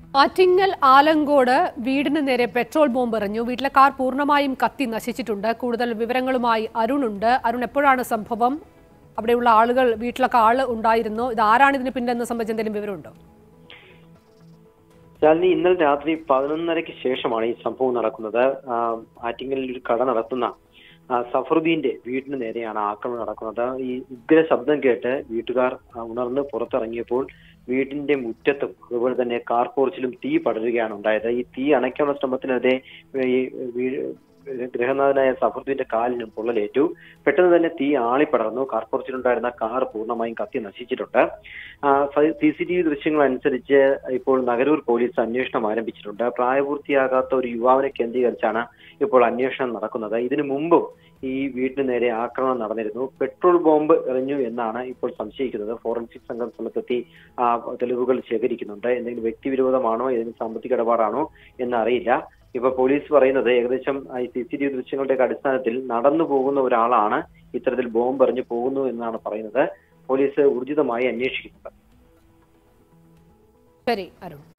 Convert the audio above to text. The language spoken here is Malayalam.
ആറ്റിങ്ങൽ ആലങ്കോട് വീടിന് നേരെ പെട്രോൾ ബോംബ് എറിഞ്ഞു വീട്ടിലെ കാർ പൂർണ്ണമായും കത്തി നശിച്ചിട്ടുണ്ട് കൂടുതൽ വിവരങ്ങളുമായി അരുണുണ്ട് അരുൺ എപ്പോഴാണ് സംഭവം അവിടെയുള്ള ആളുകൾ വീട്ടിലൊക്കെ ആള് ഉണ്ടായിരുന്നോ ഇത് ആരാണ് ഇതിന് പിന്നിലെന്ന് സംബന്ധിച്ച് എന്തെങ്കിലും വിവരമുണ്ടോ ശാലിനി ഇന്നലെ രാത്രി പതിനൊന്നരയ്ക്ക് ശേഷമാണ് ഈ സംഭവം നടക്കുന്നത് ആ, ആറ്റിങ്ങലിൽ ഒരു കട നടത്തുന്ന ആ, സഫറുദ്ദീന്റെ വീടിന് നേരെയാണ് ആക്രമണം നടക്കുന്നത് ഈ ഉഗ്ര ശബ്ദം കേട്ട് വീട്ടുകാർ ആ, ഉണർന്ന് പുറത്തിറങ്ങിയപ്പോൾ വീടിന്റെ മുറ്റത്തും അതുപോലെ തന്നെ കാർ പോർച്ചിലും തീ പടരുകയാണ് ഉണ്ടായത് ഈ തീ അണയ്ക്കാനുള്ള ശ്രമത്തിനെതിരെ ഈ വീ- ഗൃഹനാഥനായ സഫറുദ്ദീന്റെ കാലിനും പൊള്ളലേറ്റു പെട്ടെന്ന് തന്നെ തീ ആളിപ്പടർന്നു കാർ പോർച്ചിലുണ്ടായിരുന്ന കാർ പൂർണ്ണമായും കത്തി നശിച്ചിട്ടുണ്ട് സി സി ടി വി ദൃശ്യങ്ങൾ അനുസരിച്ച് ഇപ്പോൾ നഗരൂർ പോലീസ് അന്വേഷണം ആരംഭിച്ചിട്ടുണ്ട് പ്രായപൂർത്തിയാകാത്ത ഒരു യുവാവിനെ കേന്ദ്രീകരിച്ചാണ് ഇപ്പോൾ അന്വേഷണം നടക്കുന്നത് ഇതിനു മുമ്പും ഈ വീടിന് നേരെ ആക്രമണം നടന്നിരുന്നു പെട്രോൾ ബോംബ് എറിഞ്ഞു എന്നാണ് ഇപ്പോൾ സംശയിക്കുന്നത് ഫോറൻസിക് സംഘം സ്ഥലത്തെത്തി ആ, തെളിവുകൾ ശേഖരിക്കുന്നുണ്ട് എന്തെങ്കിലും വ്യക്തിവിരോധമാണോ ഏതെങ്കിലും സാമ്പത്തിക ഇടപാടാണോ എന്നറിയില്ല ഇപ്പൊ പോലീസ് പറയുന്നത് ഏകദേശം ഈ സി സി ടി വി ദൃശ്യങ്ങളുടെ അടിസ്ഥാനത്തിൽ നടന്നു പോകുന്ന ഒരാളാണ് ഇത്തരത്തിൽ ബോംബ് എറിഞ്ഞു പോകുന്നു എന്നാണ് പറയുന്നത് പോലീസ് ഊർജിതമായി അന്വേഷിക്കുന്നുണ്ട് ശരി അരുൺ